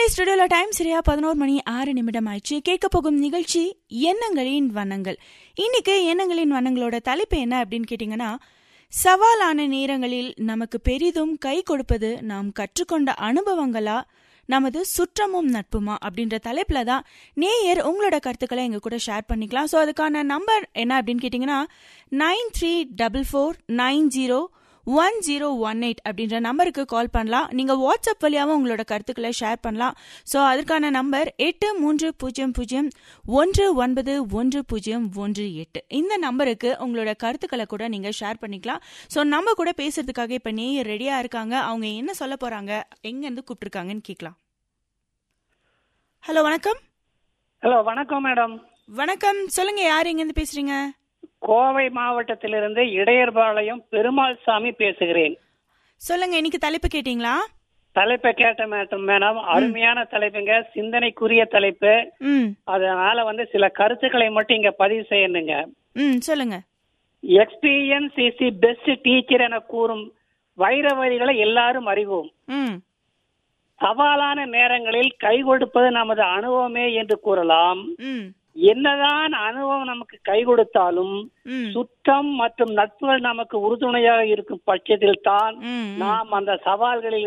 ஸ்டுடியோல time சரியா பதினோரு மணி ஆறு நிமிடம் ஆயிடுச்சு கேட்க போகும் நிகழ்ச்சி எண்ணங்களின் வண்ணங்கள் இன்னைக்கு எண்ணங்களின் வண்ணங்களோட தலைப்பு என்ன அப்படின்னு கேட்டிங்கன்னா சவாலான நேரங்களில் நமக்கு பெரிதும் கை கொடுப்பது நாம் கற்றுக்கொண்ட அனுபவங்களா நமது சுற்றமும் நட்புமா அப்படின்ற தலைப்புல தான் நேயர் உங்களோட கருத்துக்களை எங்க கூட ஷேர் பண்ணிக்கலாம் ஸோ அதுக்கான நம்பர் என்ன அப்படின்னு கேட்டிங்கன்னா nine three double four nine zero one zero one eight அப்படின்ற நம்பருக்கு கால் பண்ணலாம் நீங்க வாட்ஸ்அப் வழியாகவும் உங்களோட கருத்துக்களை ஷேர் பண்ணலாம் ஸோ அதற்கான நம்பர் எட்டு மூன்று பூஜ்ஜியம் பூஜ்ஜியம் ஒன்று ஒன்பது ஒன்று பூஜ்ஜியம் ஒன்று எட்டு இந்த நம்பருக்கு உங்களோட கருத்துக்களை கூட நீங்க ஷேர் பண்ணிக்கலாம் ஸோ நம்ம கூட பேசுறதுக்காக இப்ப நேயர் ரெடியா இருக்காங்க அவங்க என்ன சொல்ல போறாங்க எங்க இருந்து கூப்பிட்டுருக்காங்கன்னு கேட்கலாம் ஹலோ வணக்கம் ஹலோ வணக்கம் மேடம் வணக்கம் சொல்லுங்க யார் எங்க இருந்து பேசுறீங்க கோவை மாவட்டத்திலிருந்து இடையர்பாளையம் பெருமாள் சாமி பேசுகிறேன் சொல்லுங்க இன்னைக்கு தலைப்பு கேட்டீங்களா தலைப்பை கேட்ட மேடம் மேடம் அருமையான தலைப்புங்க சிந்தனைக்குரிய தலைப்பு ம் அதனால வந்து சில கருத்துக்களை மட்டும் இங்க பதிவு செய்யணுங்க ம் சொல்லுங்க experience is the best teacher என கூறும் வைரவரிகளை எல்லாரும் அறிவோம் ம் சவாலான நேரங்களில் கை கொடுப்பது நமது அனுபவமே என்று கூறலாம் ம் என்னதான் அனுபவம் நமக்கு கை கொடுத்தாலும் ம் சுத்தம் மற்றும் நட்புகள் நமக்கு உறுதுணையாக இருக்கும் பட்சத்தில் தான் ம் நாம் அந்த சவால்களில்